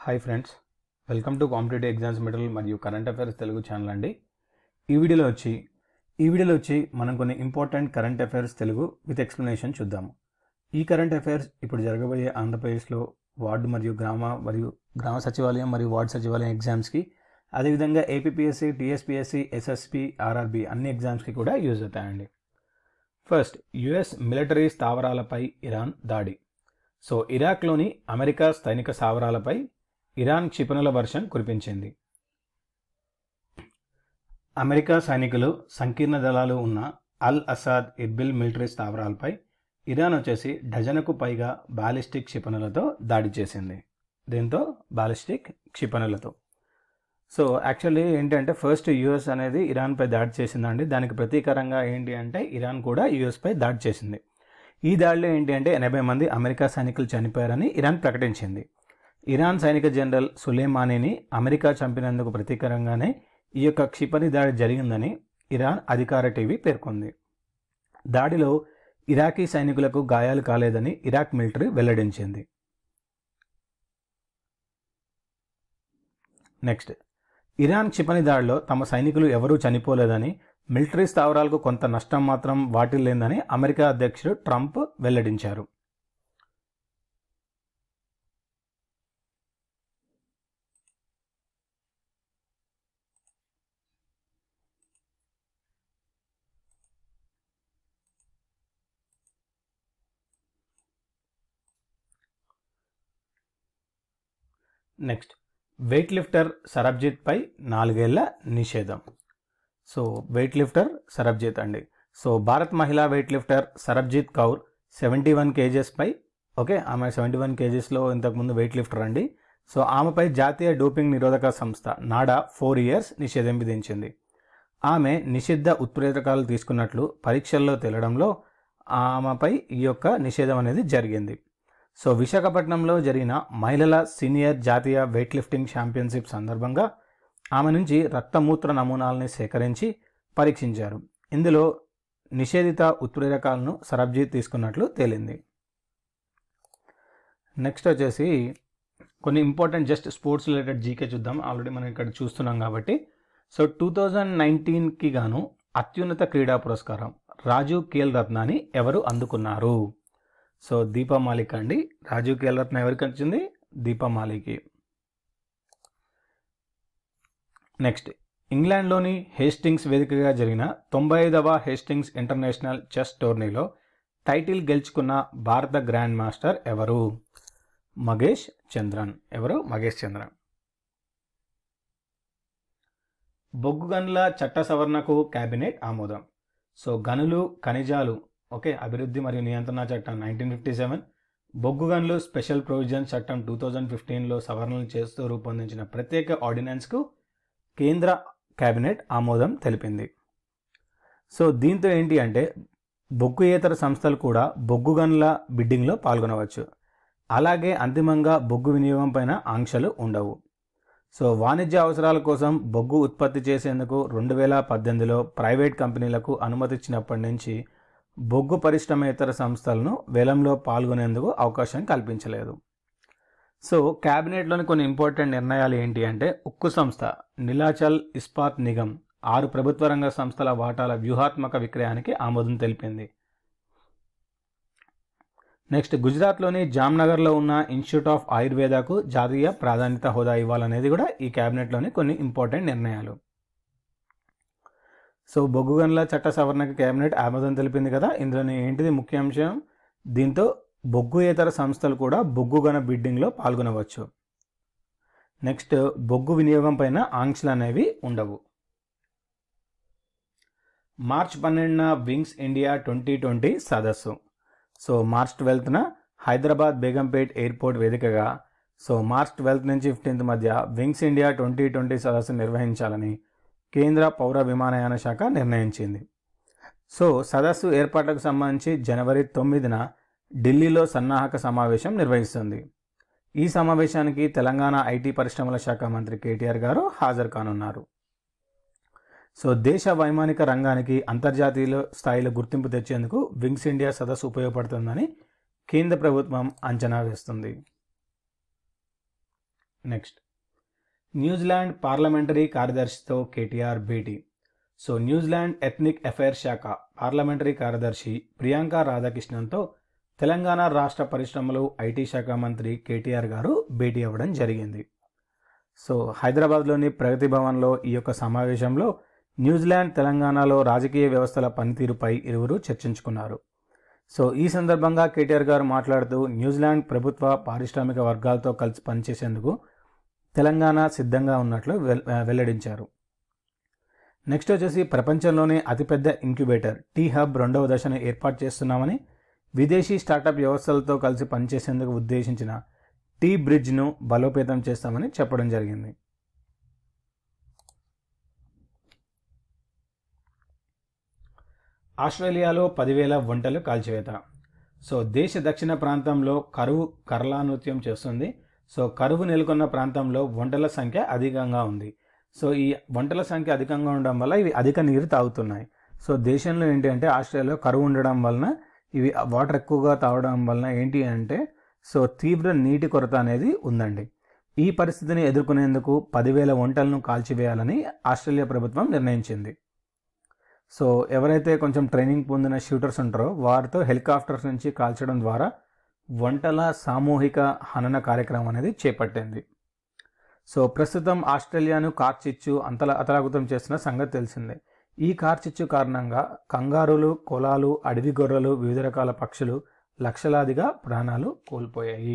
hi friends welcome to competitive exams material మరియు current affairs Telugu channel అండి ఈ వీడియోలో వచ్చి ఈ వీడియోలో వచ్చి మనం కొన్ని important current affairs Telugu with explanation చూద్దాము ఈ కరెంట్ అఫైర్స్ ఇప్పుడు జరగబోయే ఆంధ్రప్రదేశ్లో వార్డు మరియు గ్రామ మరియు గ్రామ సచివాలయం మరియు వార్డు సచివాలయం ఎగ్జామ్స్కి అదేవిధంగా ఏపీపీఎస్సీ టీఎస్పీఎస్సీ ఎస్ఎస్పి ఆర్ఆర్బి అన్ని ఎగ్జామ్స్కి కూడా యూజ్ అవుతాయండి ఫస్ట్ యుఎస్ మిలిటరీ స్థావరాలపై ఇరాన్ దాడి సో ఇరాక్లోని అమెరికా సైనిక స్థావరాలపై ఇరాన్ క్షిపణుల వర్షం కురిపించింది అమెరికా సైనికులు సంకీర్ణ దళాలు ఉన్న అల్ అసాద్ ఇర్బిల్ మిలిటరీ స్థావరాలపై ఇరాన్ వచ్చేసి డజనుకు పైగా బాలిస్టిక్ క్షిపణులతో దాడి చేసింది దీంతో బాలిస్టిక్ క్షిపణులతో సో యాక్చువల్లీ ఏంటంటే ఫస్ట్ యుఎస్ అనేది ఇరాన్పై దాడి చేసిందండి దానికి ప్రతీకారంగా ఏంటి అంటే ఇరాన్ కూడా యుఎస్పై దాడి చేసింది ఈ దాడిలో ఏంటి అంటే ఎనభై మంది అమెరికా సైనికులు చనిపోయారని ఇరాన్ ప్రకటించింది ఇరాన్ సైనిక జనరల్ సులేమానీని అమెరికా చంపినందుకు ప్రతీకారంగానే ఈ యొక్క క్షిపణి దాడి జరిగిందని ఇరాన్ అధికార టీవీ పేర్కొంది దాడిలో ఇరాకీ సైనికులకు గాయాలు కాలేదని ఇరాక్ మిలిటరీ వెల్లడించింది నెక్స్ట్ ఇరాన్ క్షిపణి దాడిలో తమ సైనికులు ఎవరూ చనిపోలేదని మిలిటరీ స్థావరాలకు కొంత నష్టం మాత్రం వాటిల్లేందని అమెరికా అధ్యక్షుడు ట్రంప్ వెల్లడించారు నెక్స్ట్ వెయిట్ లిఫ్టర్ సరబ్జిత్ పై నాలుగేళ్ల నిషేధం సో వెయిట్ లిఫ్టర్ సరబ్జిత్ అండి సో భారత్ మహిళా weight lifter Sarabjit Kaur seventy one కేజెస్పై ఓకే ఆమె సెవెంటీ వన్ కేజెస్లో ఇంతకుముందు వెయిట్ లిఫ్టర్ అండి సో ఆమెపై జాతీయ డోపింగ్ నిరోధక సంస్థ నాడా ఫోర్ ఇయర్స్ నిషేధం విధించింది ఆమె నిషిద్ధ ఉత్ప్రేరకాలు తీసుకున్నట్లు పరీక్షల్లో తేలడంలో ఆమెపై ఈ యొక్క నిషేధం అనేది జరిగింది సో విశాఖపట్నంలో జరిగిన మహిళల సీనియర్ జాతీయ వెయిట్ లిఫ్టింగ్ ఛాంపియన్షిప్ సందర్భంగా ఆమె నుంచి రక్తమూత్ర నమూనాలని సేకరించి పరీక్షించారు ఇందులో నిషేధిత ఉత్ప్రేరకాలను సరబ్జీత్ తీసుకున్నట్లు తేలింది నెక్స్ట్ వచ్చేసి కొన్ని important just sports related GK చూద్దాం ఆల్రెడీ మనం ఇక్కడ చూస్తున్నాం కాబట్టి సో టూ థౌజండ్ నైన్టీన్కి గాను అత్యున్నత క్రీడా పురస్కారం రాజీవ్ ఖేల్ రత్నాని ఎవరు అందుకున్నారు సో దీపా మాలిక్ అండి రాజీవ్ ఖేల్ రత్న ఎవరికి వచ్చింది దీపా మాలిక్కి నెక్స్ట్ ఇంగ్లాండ్లోని హేస్టింగ్స్ వేదికగా జరిగిన తొంభై ఐదవ హేస్టింగ్స్ ఇంటర్నేషనల్ చెస్ టోర్నీలో టైటిల్ గెలుచుకున్న భారత గ్రాండ్ మాస్టర్ ఎవరు మగేష్ చంద్రన్ ఎవరు మగేష్ చంద్రన్ బొగ్గు గనుల చట్ట సవరణకు కేబినెట్ ఆమోదం సో గనులు ఖనిజాలు ఓకే అభివృద్ధి మరియు నియంత్రణ చట్టం నైన్టీన్ ఫిఫ్టీ సెవెన్ బొగ్గు గనులు స్పెషల్ ప్రొవిజన్ చట్టం టూ థౌజండ్ ఫిఫ్టీన్లో సవరణలు చేస్తూ రూపొందించిన ప్రత్యేక ఆర్డినెన్స్కు కేంద్ర కేబినెట్ ఆమోదం తెలిపింది సో దీంతో ఏంటి అంటే బొగ్గుయేతర సంస్థలు కూడా బొగ్గు గనుల బిడ్డింగ్లో పాల్గొనవచ్చు అలాగే అంతిమంగా బొగ్గు వినియోగం పైన ఆంక్షలు ఉండవు సో వాణిజ్య అవసరాల కోసం బొగ్గు ఉత్పత్తి చేసేందుకు రెండు వేల పద్దెనిమిదిలో ప్రైవేట్ కంపెనీలకు అనుమతి ఇచ్చినప్పటి నుంచి బొగ్గు పరిశ్రమేతర సంస్థలను వేలంలో పాల్గొనేందుకు అవకాశం కల్పించలేదు సో క్యాబినెట్లోని కొన్ని ఇంపార్టెంట్ నిర్ణయాలు ఏంటి అంటే ఉక్కు సంస్థ నిలాచల్ ఇస్పాత్ నిగమ్ ఆరు ప్రభుత్వ రంగ సంస్థల వాటాల వ్యూహాత్మక విక్రయానికి ఆమోదం తెలిపింది నెక్స్ట్ గుజరాత్లోని జామ్నగర్లో ఉన్న ఇన్స్టిట్యూట్ ఆఫ్ ఆయుర్వేదాకు జాతీయ ప్రాధాన్యత హోదా ఇవ్వాలనేది కూడా ఈ క్యాబినెట్లోని కొన్ని ఇంపార్టెంట్ నిర్ణయాలు సో బొగ్గు గనుల చట్ట సవరణకి కేబినెట్ ఆమోదం తెలిపింది కదా ఇందులోని ఏంటిది ముఖ్య అంశం దీంతో బొగ్గుయేతర సంస్థలు కూడా బొగ్గు గన బిడ్డింగ్లో పాల్గొనవచ్చు నెక్స్ట్ బొగ్గు వినియోగం పైన ఆంక్షలు అనేవి ఉండవు మార్చ్ పన్నెండున వింగ్స్ ఇండియా ట్వంటీ ట్వంటీ సదస్సు సో మార్చ్ ట్వెల్త్న హైదరాబాద్ బేగంపేట్ ఎయిర్పోర్ట్ వేదికగా సో మార్చ్ ట్వెల్త్ నుంచి ఫిఫ్టీన్త్ మధ్య వింగ్స్ ఇండియా ట్వంటీ ట్వంటీ సదస్సు నిర్వహించాలని కేంద్ర పౌర విమానయాన శాఖ నిర్ణయించింది సో సదస్సు ఏర్పాట్లకు సంబంధించి జనవరి తొమ్మిదిన ఢిల్లీలో సన్నాహక సమావేశం నిర్వహిస్తుంది ఈ సమావేశానికి తెలంగాణ ఐటీ పరిశ్రమల శాఖ మంత్రి కేటీఆర్ గారు హాజరు కానున్నారు సో దేశ వైమానిక రంగానికి అంతర్జాతీయ స్థాయిలో గుర్తింపు తెచ్చేందుకు వింగ్స్ ఇండియా సదస్సు ఉపయోగపడుతుందని కేంద్ర ప్రభుత్వం అంచనా వేస్తుంది నెక్స్ట్ న్యూజిలాండ్ పార్లమెంటరీ కార్యదర్శితో కేటీఆర్ భేటీ సో న్యూజిలాండ్ ఎథ్నిక్ అఫైర్స్ శాఖ పార్లమెంటరీ కార్యదర్శి ప్రియాంక రాధాకృష్ణన్తో తెలంగాణ రాష్ట్ర పరిశ్రమలు ఐటీ శాఖ మంత్రి కేటీఆర్ గారు భేటీ అవ్వడం జరిగింది సో హైదరాబాద్లోని ప్రగతి భవన్లో ఈ యొక్క సమావేశంలో న్యూజిలాండ్ తెలంగాణలో రాజకీయ వ్యవస్థల పనితీరుపై ఇరువురు చర్చించుకున్నారు సో ఈ సందర్భంగా కేటీఆర్ గారు మాట్లాడుతూ న్యూజిలాండ్ ప్రభుత్వ పారిశ్రామిక వర్గాలతో కలిసి పనిచేసేందుకు తెలంగాణ సిద్ధంగా ఉన్నట్లు వెల్ వెల్లడించారు నెక్స్ట్ వచ్చేసి ప్రపంచంలోనే అతిపెద్ద ఇంక్యుబేటర్ టీ హబ్ రెండవ దశను ఏర్పాటు చేస్తున్నామని విదేశీ స్టార్టప్ వ్యవస్థలతో కలిసి పనిచేసేందుకు ఉద్దేశించిన టీ బ్రిడ్జ్ను బలోపేతం చేస్తామని చెప్పడం జరిగింది ఆస్ట్రేలియాలో పదివేల వంటలు కాల్చివేత సో దేశ దక్షిణ ప్రాంతంలో కరువు కరలా నృత్యం చేస్తుంది సో కరువు నెలకొన్న ప్రాంతంలో వంటల సంఖ్య అధికంగా ఉంది సో ఈ వంటల సంఖ్య అధికంగా ఉండడం వల్ల ఇవి అధిక నీరు తాగుతున్నాయి సో దేశంలో ఏంటి అంటే ఆస్ట్రేలియాలో కరువు ఉండడం వలన ఇవి వాటర్ ఎక్కువగా తాగడం వలన ఏంటి అంటే సో తీవ్ర నీటి కొరత అనేది ఉందండి ఈ పరిస్థితిని ఎదుర్కొనేందుకు పదివేల వంటలను కాల్చివేయాలని ఆస్ట్రేలియా ప్రభుత్వం నిర్ణయించింది సో ఎవరైతే కొంచెం ట్రైనింగ్ పొందిన షూటర్స్ ఉంటారో వారితో హెలికాప్టర్స్ నుంచి కాల్చడం ద్వారా వంటల సామూహిక హనన కార్యక్రమం అనేది చేపట్టింది సో ప్రస్తుతం ఆస్ట్రేలియాను కార్చిచ్చు అంతల అతలాకుతం చేస్తున్న సంగతి తెలిసిందే ఈ కార్చిచ్చు కారణంగా కంగారులు కొలాలు అడవి గొర్రెలు వివిధ రకాల పక్షులు లక్షలాదిగా ప్రాణాలు కోల్పోయాయి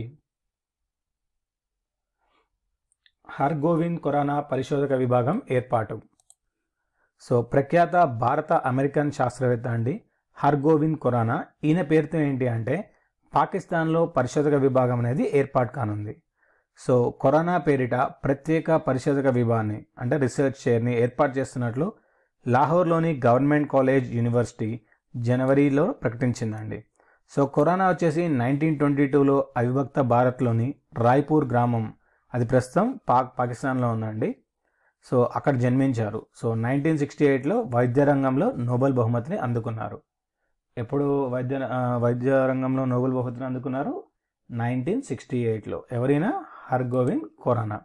హర్గోవింద్ కొరానా పరిశోధక విభాగం ఏర్పాటు సో ప్రఖ్యాత భారత అమెరికన్ శాస్త్రవేత్త అండి హర్గోవింద్ ఖొరానా ఈయన పేరుతో ఏంటి అంటే పాకిస్తాన్లో పరిశోధక విభాగం అనేది ఏర్పాటు కానుంది సో కరోనా పేరిట ప్రత్యేక పరిశోధక విభాగాన్ని అంటే రీసెర్చ్ చైర్ని ఏర్పాటు చేస్తున్నట్లు లాహోర్లోని గవర్నమెంట్ కాలేజ్ యూనివర్సిటీ జనవరిలో ప్రకటించిందండి సో కరోనా వచ్చేసి నైన్టీన్ ట్వంటీ టూలో అవిభక్త భారత్లోని రాయ్పూర్ గ్రామం అది ప్రస్తుతం పాక్ పాకిస్తాన్లో ఉందండి సో అక్కడ జన్మించారు సో నైన్టీన్ సిక్స్టీ ఎయిట్లో వైద్య రంగంలో నోబెల్ బహుమతిని అందుకున్నారు ఎప్పుడు వైద్య ఆ, వైద్య రంగంలో నోబెల్ బహుమతిని అందుకున్నారు నైన్టీన్ సిక్స్టీ ఎయిట్లో ఎవరైనా హర్గోవింద్ ఖొరానా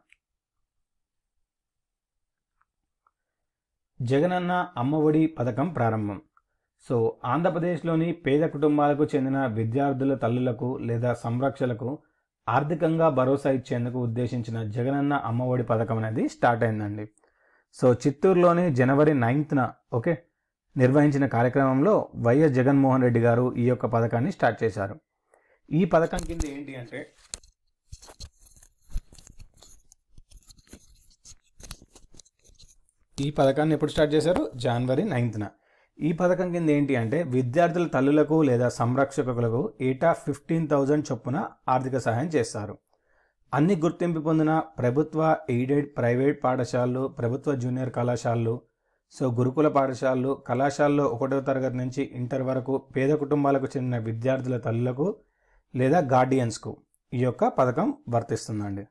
జగనన్న అమ్మఒడి పథకం ప్రారంభం సో ఆంధ్రప్రదేశ్లోని పేద కుటుంబాలకు చెందిన విద్యార్థుల తల్లులకు లేదా సంరక్షలకు ఆర్థికంగా భరోసా ఇచ్చేందుకు ఉద్దేశించిన జగనన్న అమ్మఒడి పథకం అనేది స్టార్ట్ అయిందండి సో చిత్తూరులోని జనవరి నైన్త్న ఓకే నిర్వహించిన కార్యక్రమంలో వైఎస్ జగన్మోహన్ రెడ్డి గారు ఈ యొక్క పథకాన్ని స్టార్ట్ చేశారు ఈ పథకం కింద ఏంటి అంటే ఈ పథకాన్ని ఎప్పుడు స్టార్ట్ చేశారు జనవరి నైన్త్న ఈ పథకం కింద ఏంటి అంటే విద్యార్థుల తల్లులకు లేదా సంరక్షకులకు ఏటా ఫిఫ్టీన్ థౌజండ్ చొప్పున ఆర్థిక సహాయం చేస్తారు అన్ని గుర్తింపు పొందిన ప్రభుత్వ ఎయిడెడ్ ప్రైవేట్ పాఠశాలలు ప్రభుత్వ జూనియర్ కళాశాలలు సో గురుకుల పాఠశాలలు కళాశాలలో ఒకటో తరగతి నుంచి ఇంటర్ వరకు పేద కుటుంబాలకు చెందిన విద్యార్థుల తల్లులకు లేదా గార్డియన్స్కు ఈ యొక్క పథకం వర్తిస్తుందండి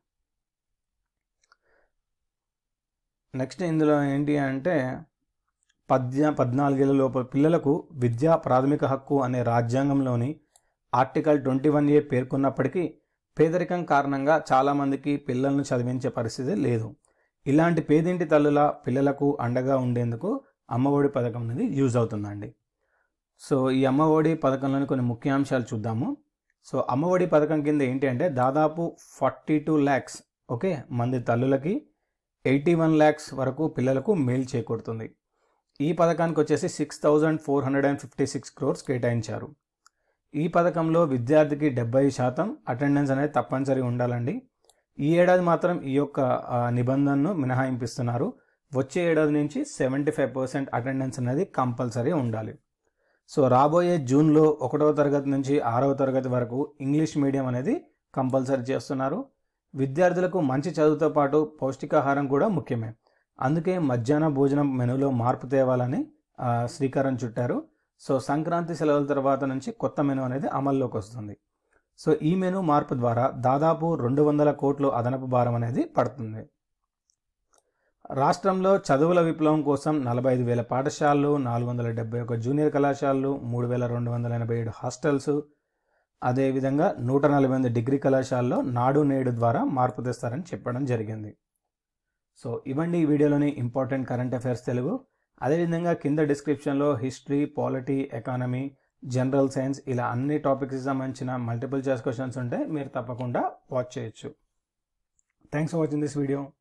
నెక్స్ట్ ఇందులో ఏంటి అంటే పద్య పద్నాలుగేళ్ల లోపల పిల్లలకు విద్యా ప్రాథమిక హక్కు అనే రాజ్యాంగంలోని ఆర్టికల్ ట్వంటీ వన్ ఏ పేర్కొన్నప్పటికీ పేదరికం కారణంగా చాలామందికి పిల్లలను చదివించే పరిస్థితి లేదు ఇలాంటి పేదింటి తల్లుల పిల్లలకు అండగా ఉండేందుకు అమ్మఒడి పథకం అనేది యూజ్ అవుతుందండి సో ఈ అమ్మఒడి పథకంలోని కొన్ని ముఖ్యాంశాలు చూద్దాము సో అమ్మఒడి పథకం కింద ఏంటి అంటే దాదాపు ఫార్టీ టూ ల్యాక్స్ ఓకే మంది తల్లులకి ఎయిటీ వన్ ల్యాక్స్ వరకు పిల్లలకు మేలు చేకూరుతుంది ఈ పథకానికి వచ్చేసి six thousand four hundred and fifty six crores కేటాయించారు ఈ పథకంలో విద్యార్థికి డెబ్బై శాతం అటెండెన్స్ అనేది తప్పనిసరి ఉండాలండి ఈ ఏడాది మాత్రం ఈ యొక్క ఆ, నిబంధనను మినహాయింపిస్తున్నారు వచ్చే ఏడాది నుంచి సెవెంటీ ఫైవ్ పర్సెంట్ అటెండెన్స్ అనేది కంపల్సరీ ఉండాలి సో రాబోయే జూన్లో ఒకటవ తరగతి నుంచి ఆరవ తరగతి వరకు ఇంగ్లీష్ మీడియం అనేది కంపల్సరీ చేస్తున్నారు విద్యార్థులకు మంచి చదువుతో పాటు పౌష్టికాహారం కూడా ముఖ్యమే అందుకే మధ్యాహ్న భోజనం మెనూలో మార్పు తేవాలని ఆ, శ్రీకారం చుట్టారు సో సంక్రాంతి సెలవుల తర్వాత నుంచి కొత్త మెనూ అనేది అమల్లోకి వస్తుంది సో ఈ మెనూ మార్పు ద్వారా దాదాపు రెండు వందల కోట్లు అదనపు భారం అనేది పడుతుంది రాష్ట్రంలో చదువుల విప్లవం కోసం నలభై ఐదు వేల పాఠశాలలు నాలుగు వందల డెబ్బై ఒక జూనియర్ కళాశాలలు మూడు వేల రెండు వందల ఎనభై ఏడు హాస్టల్స్ అదేవిధంగా నూట నలభై ఎనిమిది డిగ్రీ కళాశాలలో నాడు నేడు ద్వారా మార్పు తెస్తారని చెప్పడం జరిగింది సో ఇవ్వండి ఈ వీడియోలోని ఇంపార్టెంట్ కరెంట్ అఫైర్స్ తెలుగు అదేవిధంగా కింద డిస్క్రిప్షన్లో history polity economy general science ఇలా అన్ని టాపిక్స్కి సంబంధించిన మల్టిపుల్ చాయిస్ క్వశ్చన్స్ ఉంటే మీరు తప్పకుండా వాచ్ చేయొచ్చు thanks for watching this video